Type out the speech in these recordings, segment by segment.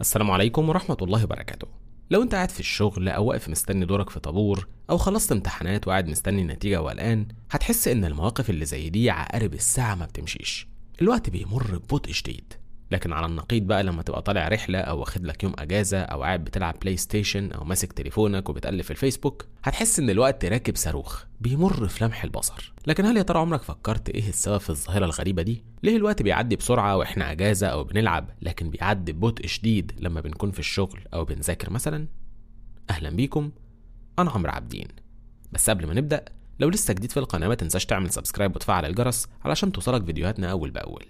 السلام عليكم ورحمة الله وبركاته لو انت قاعد في الشغل او واقف مستني دورك في طابور او خلصت امتحانات وقاعد مستني النتيجة وقلقان هتحس ان المواقف اللي زي دي عقارب الساعة ما بتمشيش الوقت بيمر ببطء شديد لكن على النقيض بقى لما تبقى طالع رحلة أو واخد لك يوم أجازة أو قاعد بتلعب بلاي ستيشن أو ماسك تليفونك وبتقلب في الفيسبوك هتحس إن الوقت راكب صاروخ بيمر في لمح البصر لكن هل يا ترى عمرك فكرت إيه السبب في الظاهرة الغريبة دي؟ ليه الوقت بيعدي بسرعة وإحنا أجازة أو بنلعب لكن بيعدي ببطء شديد لما بنكون في الشغل أو بنذاكر مثلا؟ أهلا بيكم أنا عمرو عابدين بس قبل ما نبدأ لو لسه جديد في القناة ما تنساش تعمل سبسكرايب وتفعل الجرس علشان توصلك فيديوهاتنا أول بأول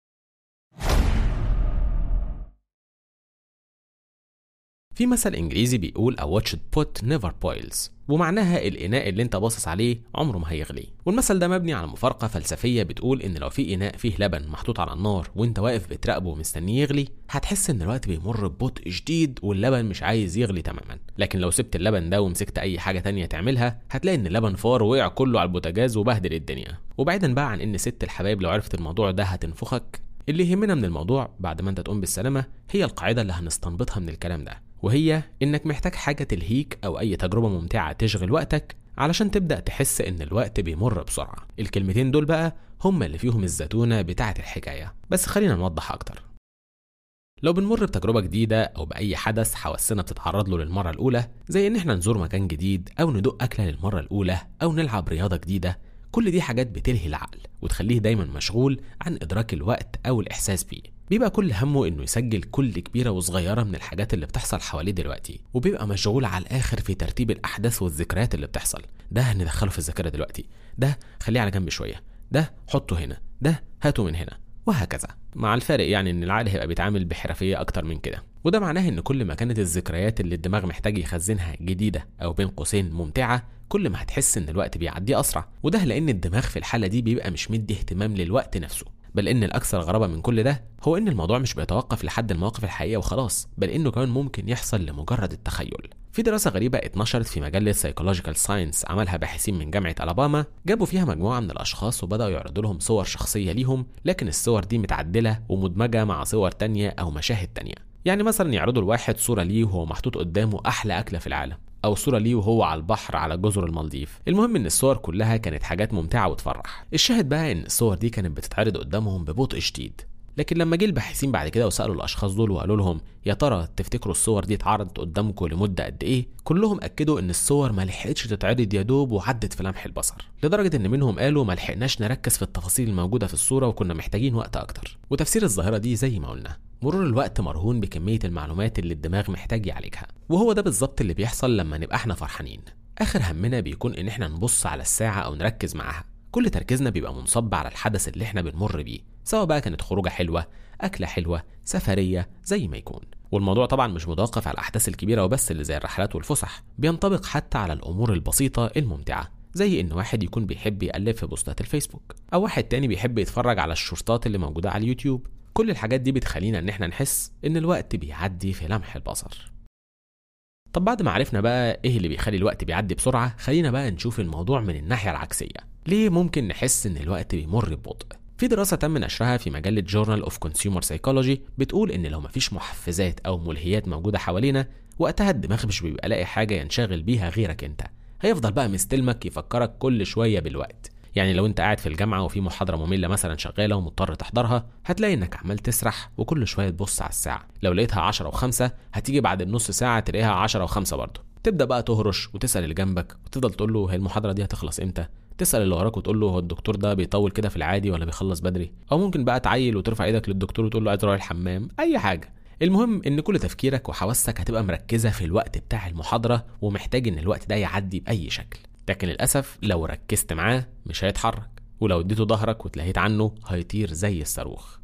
في مثل انجليزي بيقول a watched pot never boils ومعناها الاناء اللي انت باصص عليه عمره ما هيغلي والمثل ده مبني على مفارقه فلسفيه بتقول ان لو في اناء فيه لبن محطوط على النار وانت واقف بتراقبه ومستنيه يغلي هتحس ان الوقت بيمر ببطء شديد واللبن مش عايز يغلي تماما لكن لو سبت اللبن ده ومسكت اي حاجه تانية تعملها هتلاقي ان اللبن فار ووقع كله على البوتاجاز وبهدل الدنيا وبعيدا بقى عن ان ست الحبايب لو عرفت الموضوع ده هتنفخك اللي يهمنا من الموضوع بعد ما انت تقوم بالسلامه هي القاعده اللي هنستنبطها من الكلام ده وهي انك محتاج حاجه تلهيك او اي تجربه ممتعه تشغل وقتك علشان تبدا تحس ان الوقت بيمر بسرعه الكلمتين دول بقى هما اللي فيهم الزتونه بتاعه الحكايه بس خلينا نوضح اكتر لو بنمر بتجربة جديدة أو بأي حدث حواسنا بتتعرض له للمرة الأولى زي إن إحنا نزور مكان جديد أو ندوق أكلة للمرة الأولى أو نلعب رياضة جديدة كل دي حاجات بتلهي العقل وتخليه دايما مشغول عن إدراك الوقت أو الإحساس بيه بيبقى كل همه إنه يسجل كل كبيرة وصغيرة من الحاجات اللي بتحصل حواليه دلوقتي وبيبقى مشغول على الآخر في ترتيب الأحداث والذكريات اللي بتحصل ده هندخله في الذاكرة دلوقتي ده خليه على جنب شوية ده حطه هنا ده هاته من هنا وهكذا مع الفارق يعني ان العقل هيبقى بيتعامل بحرفيه اكتر من كده وده معناه ان كل ما كانت الذكريات اللي الدماغ محتاج يخزنها جديده او بين قوسين ممتعه كل ما هتحس ان الوقت بيعدي اسرع وده لان الدماغ في الحاله دي بيبقى مش مدي اهتمام للوقت نفسه بل ان الاكثر غرابه من كل ده هو ان الموضوع مش بيتوقف لحد المواقف الحقيقيه وخلاص بل انه كمان ممكن يحصل لمجرد التخيل في دراسة غريبة اتنشرت في مجلة سايكولوجيكال ساينس عملها باحثين من جامعة ألاباما جابوا فيها مجموعة من الأشخاص وبدأوا يعرضوا لهم صور شخصية ليهم لكن الصور دي متعدلة ومدمجة مع صور تانية أو مشاهد تانية يعني مثلا يعرضوا الواحد صورة ليه وهو محطوط قدامه أحلى أكلة في العالم او صوره ليه وهو على البحر على جزر المالديف المهم ان الصور كلها كانت حاجات ممتعه وتفرح الشاهد بقى ان الصور دي كانت بتتعرض قدامهم ببطء شديد لكن لما جه الباحثين بعد كده وسالوا الاشخاص دول وقالوا لهم يا ترى تفتكروا الصور دي اتعرضت قدامكم لمده قد ايه كلهم اكدوا ان الصور ما لحقتش تتعرض يا دوب وعدت في لمح البصر لدرجه ان منهم قالوا ما لحقناش نركز في التفاصيل الموجوده في الصوره وكنا محتاجين وقت اكتر وتفسير الظاهره دي زي ما قلنا مرور الوقت مرهون بكميه المعلومات اللي الدماغ محتاج يعالجها وهو ده بالظبط اللي بيحصل لما نبقى احنا فرحانين اخر همنا بيكون ان احنا نبص على الساعه او نركز معاها كل تركيزنا بيبقى منصب على الحدث اللي احنا بنمر بيه سواء بقى كانت خروجه حلوه اكله حلوه سفريه زي ما يكون والموضوع طبعا مش متوقف على الاحداث الكبيره وبس اللي زي الرحلات والفسح بينطبق حتى على الامور البسيطه الممتعه زي ان واحد يكون بيحب يقلب في بوستات الفيسبوك او واحد تاني بيحب يتفرج على الشورتات اللي موجوده على اليوتيوب كل الحاجات دي بتخلينا ان احنا نحس ان الوقت بيعدي في لمح البصر طب بعد ما عرفنا بقى ايه اللي بيخلي الوقت بيعدي بسرعه خلينا بقى نشوف الموضوع من الناحيه العكسيه ليه ممكن نحس ان الوقت بيمر ببطء في دراسة تم نشرها في مجلة جورنال اوف كونسيومر سايكولوجي بتقول إن لو مفيش محفزات أو ملهيات موجودة حوالينا وقتها الدماغ مش بيبقى لاقي حاجة ينشغل بيها غيرك أنت هيفضل بقى مستلمك يفكرك كل شوية بالوقت يعني لو انت قاعد في الجامعة وفي محاضرة مملة مثلا شغالة ومضطر تحضرها هتلاقي انك عمال تسرح وكل شوية تبص على الساعة لو لقيتها 10 و5 هتيجي بعد النص ساعة تلاقيها 10 و5 برضه تبدأ بقى تهرش وتسأل اللي جنبك وتفضل تقول له هي المحاضرة دي هتخلص امتى تسال اللي وراك وتقول له هو الدكتور ده بيطول كده في العادي ولا بيخلص بدري او ممكن بقى تعيل وترفع ايدك للدكتور وتقول له عايز اروح الحمام اي حاجه المهم ان كل تفكيرك وحواسك هتبقى مركزه في الوقت بتاع المحاضره ومحتاج ان الوقت ده يعدي باي شكل لكن للاسف لو ركزت معاه مش هيتحرك ولو اديته ظهرك وتلهيت عنه هيطير زي الصاروخ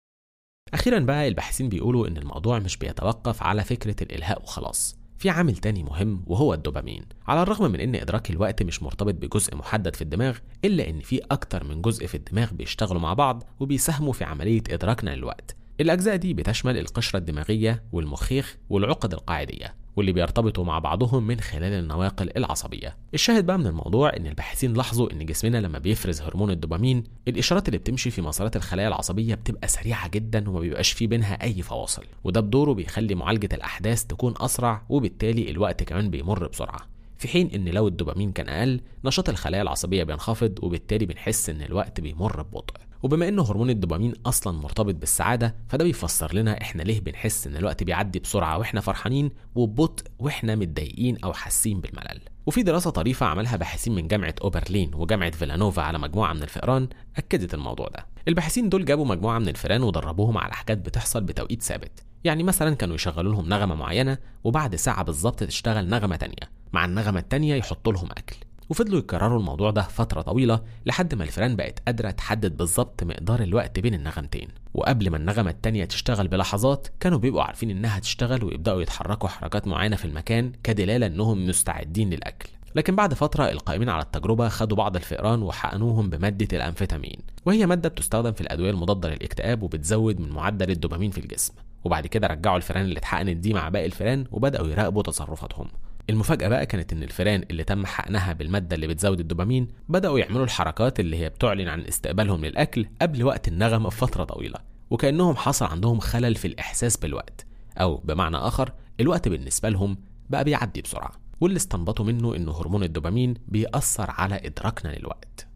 اخيرا بقى الباحثين بيقولوا ان الموضوع مش بيتوقف على فكره الالهاء وخلاص في عامل تاني مهم وهو الدوبامين على الرغم من ان ادراك الوقت مش مرتبط بجزء محدد في الدماغ الا ان في اكتر من جزء في الدماغ بيشتغلوا مع بعض وبيساهموا في عمليه ادراكنا للوقت الاجزاء دي بتشمل القشره الدماغيه والمخيخ والعقد القاعديه واللي بيرتبطوا مع بعضهم من خلال النواقل العصبية الشاهد بقى من الموضوع ان الباحثين لاحظوا ان جسمنا لما بيفرز هرمون الدوبامين الاشارات اللي بتمشي في مسارات الخلايا العصبية بتبقى سريعة جدا وما بيبقاش في بينها اي فواصل وده بدوره بيخلي معالجة الاحداث تكون اسرع وبالتالي الوقت كمان بيمر بسرعة في حين ان لو الدوبامين كان اقل نشاط الخلايا العصبيه بينخفض وبالتالي بنحس ان الوقت بيمر ببطء وبما ان هرمون الدوبامين اصلا مرتبط بالسعاده فده بيفسر لنا احنا ليه بنحس ان الوقت بيعدي بسرعه واحنا فرحانين وببطء واحنا متضايقين او حاسين بالملل وفي دراسة طريفة عملها باحثين من جامعة أوبرلين وجامعة فيلانوفا على مجموعة من الفئران أكدت الموضوع ده. الباحثين دول جابوا مجموعة من الفئران ودربوهم على حاجات بتحصل بتوقيت ثابت. يعني مثلا كانوا يشغلوا لهم نغمة معينة وبعد ساعة بالظبط تشتغل نغمة تانية مع النغمة التانية يحطوا لهم أكل وفضلوا يكرروا الموضوع ده فترة طويلة لحد ما الفئران بقت قادرة تحدد بالظبط مقدار الوقت بين النغمتين وقبل ما النغمة التانية تشتغل بلحظات كانوا بيبقوا عارفين إنها تشتغل ويبدأوا يتحركوا حركات معينة في المكان كدلالة إنهم مستعدين للأكل لكن بعد فترة القائمين على التجربة خدوا بعض الفئران وحقنوهم بمادة الأمفيتامين وهي مادة بتستخدم في الأدوية المضادة للاكتئاب وبتزود من معدل الدوبامين في الجسم وبعد كده رجعوا الفئران اللي اتحقنت دي مع باقي الفئران وبدأوا يراقبوا تصرفاتهم المفاجأة بقى كانت إن الفئران اللي تم حقنها بالمادة اللي بتزود الدوبامين بدأوا يعملوا الحركات اللي هي بتعلن عن استقبالهم للأكل قبل وقت النغمة بفترة طويلة وكأنهم حصل عندهم خلل في الإحساس بالوقت أو بمعنى آخر الوقت بالنسبة لهم بقى بيعدي بسرعة واللي استنبطوا منه إنه هرمون الدوبامين بيأثر على إدراكنا للوقت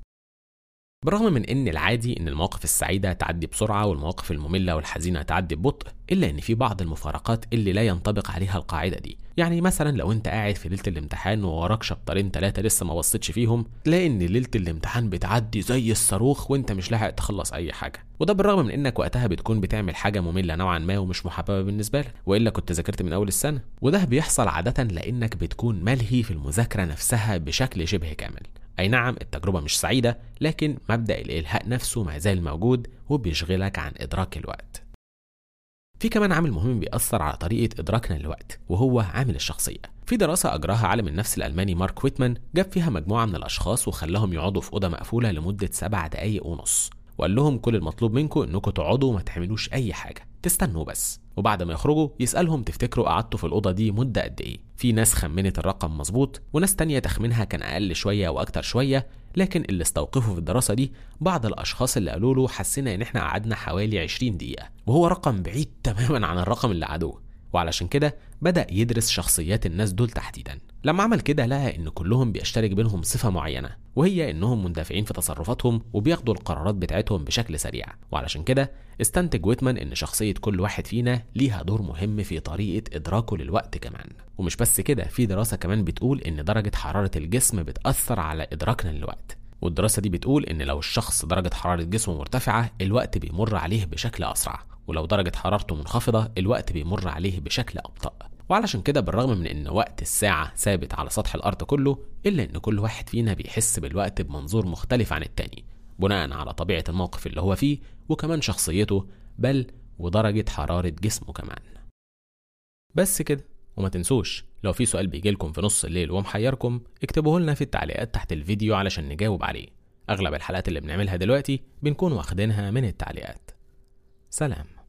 بالرغم من ان العادي ان المواقف السعيده تعدي بسرعه والمواقف الممله والحزينه تعدي ببطء الا ان في بعض المفارقات اللي لا ينطبق عليها القاعده دي يعني مثلا لو انت قاعد في ليله الامتحان ووراك شابترين ثلاثه لسه ما بصيتش فيهم تلاقي ان ليله الامتحان بتعدي زي الصاروخ وانت مش لاحق تخلص اي حاجه وده بالرغم من انك وقتها بتكون بتعمل حاجه ممله نوعا ما ومش محببه بالنسبه لك والا كنت ذاكرت من اول السنه وده بيحصل عاده لانك بتكون ملهي في المذاكره نفسها بشكل شبه كامل أي نعم التجربة مش سعيدة لكن مبدأ الإلهاء نفسه ما زال موجود وبيشغلك عن إدراك الوقت في كمان عامل مهم بيأثر على طريقة إدراكنا للوقت وهو عامل الشخصية في دراسة أجراها عالم النفس الألماني مارك ويتمان جاب فيها مجموعة من الأشخاص وخلاهم يقعدوا في أوضة مقفولة لمدة سبع دقايق ونص وقال لهم كل المطلوب منكم انكم تقعدوا وما تعملوش اي حاجه تستنوا بس وبعد ما يخرجوا يسالهم تفتكروا قعدتوا في الاوضه دي مده قد ايه في ناس خمنت الرقم مظبوط وناس تانية تخمينها كان اقل شويه واكتر شويه لكن اللي استوقفوا في الدراسه دي بعض الاشخاص اللي قالوا له حسينا ان احنا قعدنا حوالي 20 دقيقه وهو رقم بعيد تماما عن الرقم اللي قعدوه وعلشان كده بدأ يدرس شخصيات الناس دول تحديدا لما عمل كده لقى ان كلهم بيشترك بينهم صفة معينة وهي انهم مندفعين في تصرفاتهم وبياخدوا القرارات بتاعتهم بشكل سريع وعلشان كده استنتج ويتمان ان شخصية كل واحد فينا ليها دور مهم في طريقة ادراكه للوقت كمان ومش بس كده في دراسة كمان بتقول ان درجة حرارة الجسم بتأثر على ادراكنا للوقت والدراسة دي بتقول إن لو الشخص درجة حرارة جسمه مرتفعة الوقت بيمر عليه بشكل أسرع ولو درجة حرارته منخفضة الوقت بيمر عليه بشكل أبطأ وعلشان كده بالرغم من ان وقت الساعة ثابت على سطح الارض كله الا ان كل واحد فينا بيحس بالوقت بمنظور مختلف عن التاني بناء على طبيعة الموقف اللي هو فيه وكمان شخصيته بل ودرجة حرارة جسمه كمان بس كده وما تنسوش لو في سؤال بيجيلكم في نص الليل ومحيركم اكتبوه لنا في التعليقات تحت الفيديو علشان نجاوب عليه اغلب الحلقات اللي بنعملها دلوقتي بنكون واخدينها من التعليقات سلام